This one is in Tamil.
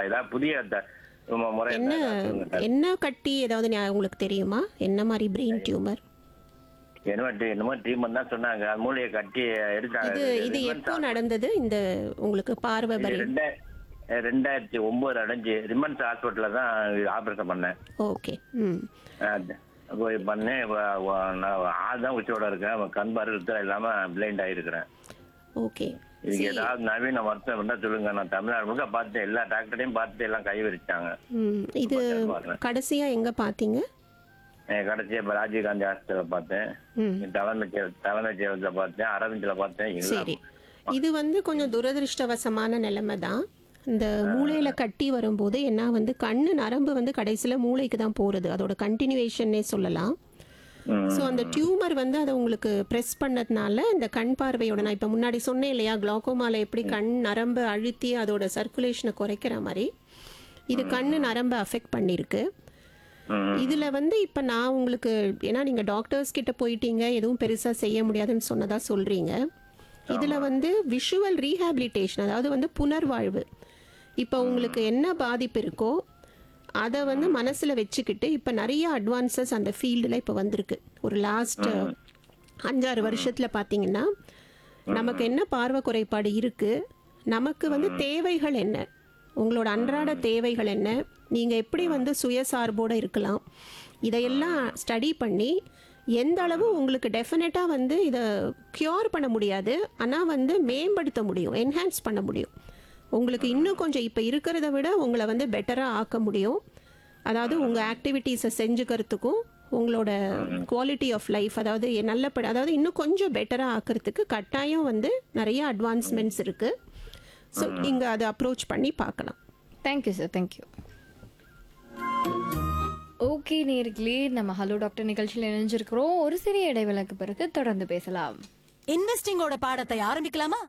ஏதாவது புதிய த- மு- முறை என்ன இருந்தா ஏதாவது சொல்லுங்க சார். என்ன கட்டி ஏதாவது ஞா- உங்களுக்கு தெரியுமா என்ன மாதிரி பிரெயின் டியூமர் என்னமோ டி- என்னமோ ட்ரீட்மெண்ட் தான் சொன்னாங்க அது மூளையை கட்டி எடுத்தாங்க இது இது எப்போ நடந்தது இந்த உங்களுக்கு பார்வை பரி ரெண்டா- ரெண்டாயிரத்தி ஒன்பது அடைஞ்சு ரிமன்ஸ் ஹாஸ்பிட்டல்ல தான் ஆபரேஷன் பண்ணேன் ஓகே ம் அஹ் போய் பண்ணேன் வ- வ- நான் ஆள் தான் உச்சியோட இருக்கேன் கண் பார்வை இல்லாம பிளைண்ட் ஆயிருக்கிறேன் ஓகே இதுக்கு ஏதாவது நவீன மருத்துவம் இருந்தா சொல்லுங்க நான் தமிழ்நாடு முழுக்க பார்த்தேன் எல்லா டாக்டரையும் பார்த்து எல்லாம் கை விரிச்சாங்க ம் இது பாருங்க. கடைசியா எங்க பார்த்தீங்க அஹ் கடைசியா இப்ப ராஜீவ்காந்தி ஹாஸ்பிட்டல் பார்த்தேன் ம் தலைமை செயல் தலைமை செயலகத்துல பார்த்தேன் அரவிந்த்ல பார்த்தேன் எல்லாம் சரி இது வந்து கொஞ்சம் துரதிருஷ்டவசமான நிலைமை தான் இந்த மூளையில கட்டி வரும்போது என்ன வந்து கண்ணு நரம்பு வந்து கடைசியில் மூளைக்கு தான் போகிறது அதோட கண்டினியூவேஷன்னே சொல்லலாம் ம். ஸோ அந்த டியூமர் வந்து அதை உங்களுக்கு ப்ரெஸ் பண்ணதுனால இந்த கண் பார்வையோட நான் இப்போ முன்னாடி சொன்னேன் இல்லையா குளோக்கோமால எப்படி கண் நரம்பு அழுத்தி அதோட சர்க்குலேஷனை குறைக்கிற மாதிரி இது கண்ணு நரம்பை அஃபெக்ட் பண்ணியிருக்கு ம். இதுல வந்து இப்ப நான் உங்களுக்கு ஏன்னா நீங்க டாக்டர்ஸ் கிட்ட போயிட்டீங்க எதுவும் பெருசா செய்ய முடியாதுன்னு சொன்னதா சொல்றீங்க இதுல வந்து விஷுவல் ரீஹாபிலிட்டேஷன் அதாவது வந்து புனர்வாழ்வு இப்போ உங்களுக்கு என்ன பாதிப்பு இருக்கோ அதை வந்து மனசுல வச்சுக்கிட்டு இப்ப நிறைய அட்வான்சஸ் அந்த ஃபீல்டில் இப்போ வந்திருக்கு ஒரு லாஸ்ட் அஞ்சாறு வருஷத்துல பாத்தீங்கன்னா நமக்கு என்ன பார்வை குறைபாடு இருக்கு நமக்கு வந்து தேவைகள் என்ன உங்களோட அன்றாட தேவைகள் என்ன நீங்க எப்படி வந்து சுயசார்போட இருக்கலாம் இதையெல்லாம் ஸ்டடி பண்ணி எந்த அளவு உங்களுக்கு டெஃபினட்டாக வந்து இதை க்யூர் பண்ண முடியாது ஆனால் வந்து மேம்படுத்த முடியும் என்ஹான்ஸ் பண்ண முடியும் உங்களுக்கு இன்னும் கொஞ்சம் இப்போ இருக்கிறத விட உங்களை வந்து பெட்டராக ஆக்க முடியும் அதாவது உங்கள் ஆக்டிவிட்டீஸை செஞ்சுக்கிறதுக்கும் உங்களோட குவாலிட்டி ஆஃப் லைஃப் அதாவது நல்லபடி அதாவது இன்னும் கொஞ்சம் பெட்டராக ஆக்கிறதுக்கு கட்டாயம் வந்து நிறைய அட்வான்ஸ்மெண்ட்ஸ் இருக்குது ஸோ நீங்கள் அதை அப்ரோச் பண்ணி பார்க்கலாம் தேங்க்யூ சார் தேங்க்யூ ஓகே நேர்களே நம்ம ஹலோ டாக்டர் நிகழ்ச்சியில் இணைஞ்சிருக்கிறோம் ஒரு சிறிய இடைவேளைக்கு பிறகு தொடர்ந்து பேசலாம் இன்வெஸ்டிங்கோட பாடத்தை ஆரம்பிக்கலாமா